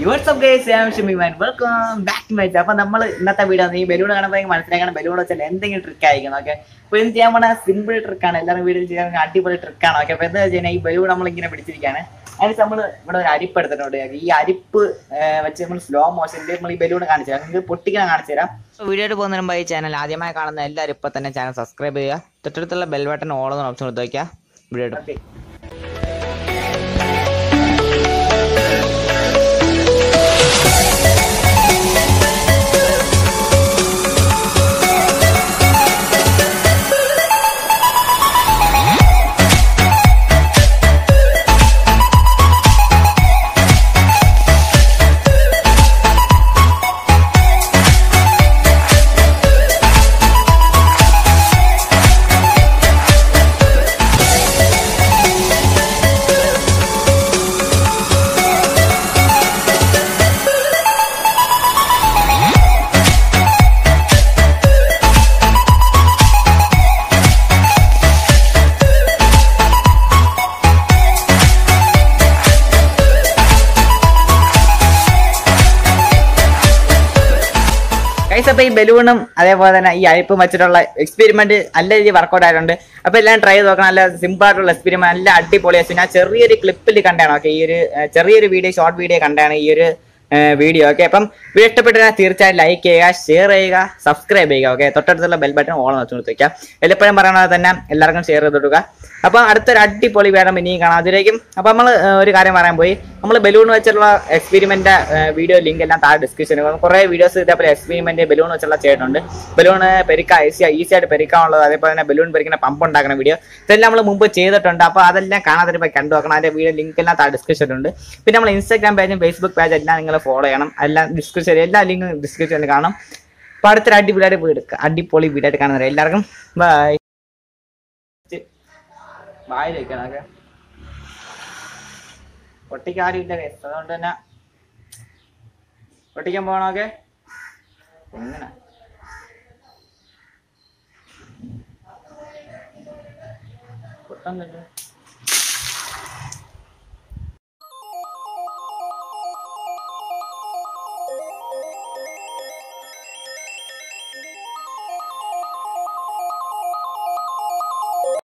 WhatsApp guys ഞാൻ ഷമിമാൻ welcome back to my അപ്പൊ നമ്മൾ ഇന്നത്തെ വീഡിയോ ഈ ബലൂൺ കാണുമ്പോൾ മനസ്സിലാക്കണം ബലൂൺ വെച്ചാൽ എന്തെങ്കിലും ട്രിക്ക് ആയിരിക്കും ഓക്കെ അപ്പൊ ഇത് ചെയ്യാൻ പോണ സിമ്പിൾ ട്രിക്കാണ് എല്ലാവരും വീഡിയോ ചെയ്യാൻ അടിപൊളി ട്രിക്കാണ് ഓക്കെ അപ്പൊ എന്താ വെച്ചാൽ ഈ ബലൂൺ നമ്മൾ ഇങ്ങനെ പിടിച്ചിരിക്കുകയാണ് അതിന് നമ്മൾ ഇവിടെ ഒരു അരിപ്പ് എടുത്തിട്ടുണ്ട് ഈ അരിപ്പ് ഏർ, വെച്ച് നമ്മൾ സ്ലോ മോഷനിൽ നമ്മൾ ഈ ബലൂൺ കാണിച്ചു തരാം നിങ്ങൾക്ക് പൊട്ടിക്കാൻ കാണിച്ചു തരാം വീഡിയോ പോകുന്നതിന് മുമ്പ് ഈ ചാനൽ ആദ്യമായി കാണുന്ന എല്ലാവരും ഇപ്പൊ തന്നെ ചാനൽ സബ്സ്ക്രൈബ് ചെയ്യുക തൊട്ടടുത്തുള്ള ബെൽ ബട്ടൺ ഓൾ എന്ന ഓപ്ഷൻ കൊടുത്ത് വയ്ക്കുക വീഡിയോ ഗൈസ് അപ്പൊ ഈ ബലൂണും അതേപോലെ തന്നെ ഈ അരിപ്പും വെച്ചിട്ടുള്ള എക്സ്പെരിമെന്റ് നല്ല രീതിയിൽ വർക്കൗട്ട് ആയിട്ടുണ്ട് അപ്പൊ എല്ലാം ട്രൈ ചെയ്ത് നോക്കണം നല്ല സിമ്പിൾ ആയിട്ടുള്ള എക്സ്പെരിമെന്റ് നല്ല അടിപൊളിയായി ഞാൻ ചെറിയൊരു ക്ലിപ്പിൽ കണ്ടാണ് ഓക്കെ ഈ ഒരു ഏർ, ചെറിയൊരു വീഡിയോ ഷോർട്ട് വീഡിയോ കണ്ടാണ് ഈ ഒരു വീഡിയോ ഓക്കെ അപ്പം വീഡിയോ ഇഷ്ടപ്പെട്ടാൽ തീർച്ചയായും ലൈക്ക് ചെയ്യുക ഷെയർ ചെയ്യുക സബ്സ്ക്രൈബ് ചെയ്യുക ഓക്കെ തൊട്ടടുത്തുള്ള ബെൽ ബട്ടൺ ഓൺ വെച്ച് കൊടുത്ത് വെക്കാം എല്ലപ്പോഴും പറയണത് തന്നെ എല്ലാവർക്കും ഷെയർ ചെയ്ത് കൊടുക്കുക അപ്പൊ അടുത്തൊരു അടിപൊളി വേണം ഇനിയും കാണാം അതിലേക്കും അപ്പൊ നമ്മൾ ഒരു കാര്യം പറയാൻ പോയി നമ്മൾ ബലൂൺ വെച്ചുള്ള എക്സ്പെരിമെന്റ് വീഡിയോ ലിങ്ക് എല്ലാം താഴെ ഡിസ്ക്രിപ്ഷനിൽ കുറെ വീഡിയോസ് ഇതേപോലെ എക്സ്പെരിമെന്റ് ബലൂൺ വെച്ചുള്ള ചെയ്തിട്ടുണ്ട് ബലൂൺ പെരുക്കാൻ ഈസി ഈസി ആയിട്ട് പെരുക്കാനുള്ളത് അതേപോലെ തന്നെ ബലൂൺ പെരുക്കുന്ന പമ്പ് ഉണ്ടാക്കുന്ന വീഡിയോ ഇതെല്ലാം നമ്മൾ മുമ്പ് ചെയ്തിട്ടുണ്ട് അപ്പോൾ അതെല്ലാം കാണാതെ പോയി കണ്ടു നോക്കണം അതിന്റെ വീഡിയോ ലിങ്ക് എല്ലാം താഴെ ഡിസ്ക്രിപ്ഷനിലുണ്ട് പിന്നെ നമ്മൾ ഇൻസ്റ്റാഗ്രാം പേജും ഫേസ്ബുക്ക് പേജും എല്ലാം നിങ്ങൾ ഫോളോ ചെയ്യണം എല്ലാം ഡിസ്ക്രിപ്ഷൻ എല്ലാ ലിങ്കും ഡിസ്ക്രിപ്ഷനിൽ കാണാം അപ്പോൾ അടുത്തൊരു അടിപൊളിയായിട്ട് വീട് അടിപൊളി വീടായിട്ട് കാണുന്നത് എല്ലാവർക്കും ബൈ വായിൽ വെക്കണൊക്കെ പൊട്ടിക്കാരും ഇല്ല guys. അതുകൊണ്ട് തന്നെ പൊട്ടിക്കാൻ പോകണമൊക്കെ എങ്ങനെ പൊട്ടാൻ